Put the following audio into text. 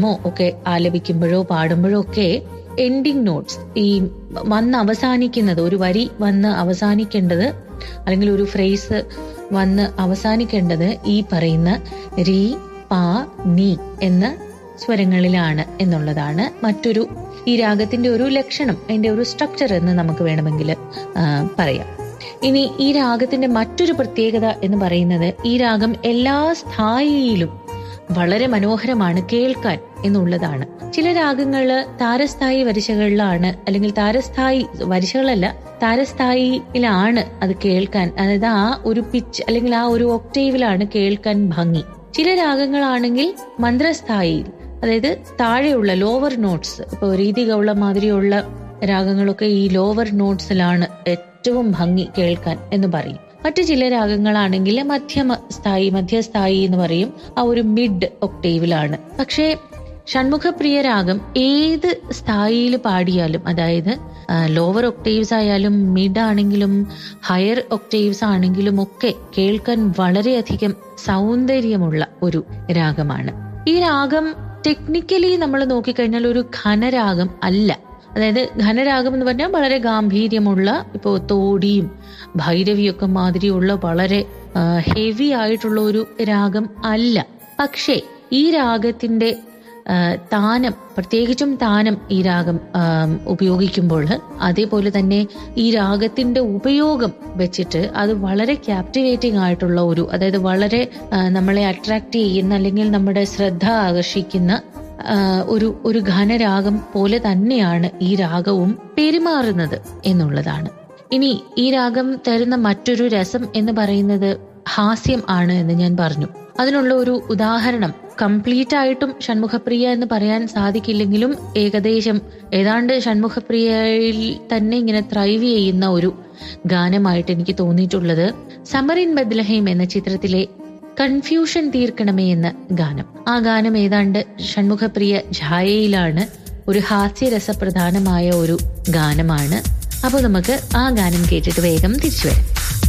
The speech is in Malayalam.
മോ ഒക്കെ ആലപിക്കുമ്പോഴോ പാടുമ്പോഴോ ഒക്കെ എൻഡിങ് നോട്ട്സ് ഈ വന്ന് അവസാനിക്കുന്നത് ഒരു വരി വന്ന് അവസാനിക്കേണ്ടത് അല്ലെങ്കിൽ ഒരു ഫ്രേസ് വന്ന് അവസാനിക്കേണ്ടത് ഈ പറയുന്ന രീ പാ നീ എന്ന സ്വരങ്ങളിലാണ് എന്നുള്ളതാണ് മറ്റൊരു ഈ രാഗത്തിന്റെ ഒരു ലക്ഷണം അതിന്റെ ഒരു സ്ട്രക്ചർ എന്ന് നമുക്ക് വേണമെങ്കിൽ ആ, പറയാം ഇനി ഈ രാഗത്തിന്റെ മറ്റൊരു പ്രത്യേകത എന്ന് പറയുന്നത് ഈ രാഗം എല്ലാ സ്ഥായിയിലും വളരെ മനോഹരമാണ് കേൾക്കാൻ എന്നുള്ളതാണ് ചില രാഗങ്ങള് താരസ്ഥായി വരിശകളിലാണ് അല്ലെങ്കിൽ താരസ്ഥായി വരിശകളല്ല താരസ്ഥായിയിലാണ് അത് കേൾക്കാൻ അതായത് ആ ഒരു പിച്ച് അല്ലെങ്കിൽ ആ ഒരു ഒക്ടേവിലാണ് കേൾക്കാൻ ഭംഗി ചില രാഗങ്ങളാണെങ്കിൽ മന്ത്രസ്ഥായിയിൽ അതായത് താഴെയുള്ള ലോവർ നോട്ട്സ് ഇപ്പൊ രീതി ഗൗള മാതിരിയുള്ള രാഗങ്ങളൊക്കെ ഈ ലോവർ നോട്ട്സിലാണ് ഏറ്റവും ഭംഗി കേൾക്കാൻ എന്ന് പറയും മറ്റു ചില രാഗങ്ങളാണെങ്കിൽ മധ്യമ സ്ഥായി മധ്യസ്ഥായി എന്ന് പറയും ആ ഒരു മിഡ് ഒക്ടേവിലാണ് പക്ഷേ ഷൺമുഖപ്രിയ രാഗം ഏത് സ്ഥായിയിൽ പാടിയാലും അതായത് ലോവർ ഒക്ടേവ്സ് ആയാലും മിഡ് ആണെങ്കിലും ഹയർ ഒക്ടേവ്സ് ആണെങ്കിലും ഒക്കെ കേൾക്കാൻ വളരെയധികം സൗന്ദര്യമുള്ള ഒരു രാഗമാണ് ഈ രാഗം ടെക്നിക്കലി നമ്മൾ നോക്കിക്കഴിഞ്ഞാൽ ഒരു ഘനരാഗം അല്ല അതായത് ഘനരാഗം എന്ന് പറഞ്ഞാൽ വളരെ ഗാംഭീര്യമുള്ള ഇപ്പോൾ തോടിയും ഭൈരവിയൊക്കെ മാതിരിയുള്ള വളരെ ഹെവി ആയിട്ടുള്ള ഒരു രാഗം അല്ല പക്ഷേ ഈ രാഗത്തിന്റെ ആ, താനം പ്രത്യേകിച്ചും താനം ഈ രാഗം ആ, ഉപയോഗിക്കുമ്പോൾ അതേപോലെ തന്നെ ഈ രാഗത്തിന്റെ ഉപയോഗം വെച്ചിട്ട് അത് വളരെ ക്യാപ്റ്റിവേറ്റിംഗ് ആയിട്ടുള്ള ഒരു അതായത് വളരെ ആ, നമ്മളെ അട്രാക്ട് ചെയ്യുന്ന അല്ലെങ്കിൽ നമ്മുടെ ശ്രദ്ധ ആകർഷിക്കുന്ന ആ, ഒരു ഒരു ഘനരാഗം പോലെ തന്നെയാണ് ഈ രാഗവും പെരുമാറുന്നത് എന്നുള്ളതാണ് ഇനി ഈ രാഗം തരുന്ന മറ്റൊരു രസം എന്ന് പറയുന്നത് ഹാസ്യം ആണ് എന്ന് ഞാൻ പറഞ്ഞു അതിനുള്ള ഒരു ഉദാഹരണം കംപ്ലീറ്റ് ആയിട്ടും ഷൺമുഖപ്രിയ എന്ന് പറയാൻ സാധിക്കില്ലെങ്കിലും ഏകദേശം ഏതാണ്ട് ഷൺമുഖപ്രിയയിൽ തന്നെ ഇങ്ങനെ ത്രൈവ് ചെയ്യുന്ന ഒരു ഗാനമായിട്ട് എനിക്ക് തോന്നിയിട്ടുള്ളത് സമർ ഇൻ ബദ്ലഹേം എന്ന ചിത്രത്തിലെ കൺഫ്യൂഷൻ തീർക്കണമേ എന്ന ഗാനം ആ ഗാനം ഏതാണ്ട് ഷൺമുഖപ്രിയ ഛായയിലാണ് ഒരു ഹാസ്യരസപ്രധാനമായ ഒരു ഗാനമാണ് അപ്പോൾ നമുക്ക് ആ ഗാനം കേട്ടിട്ട് വേഗം തിരിച്ചു വരാം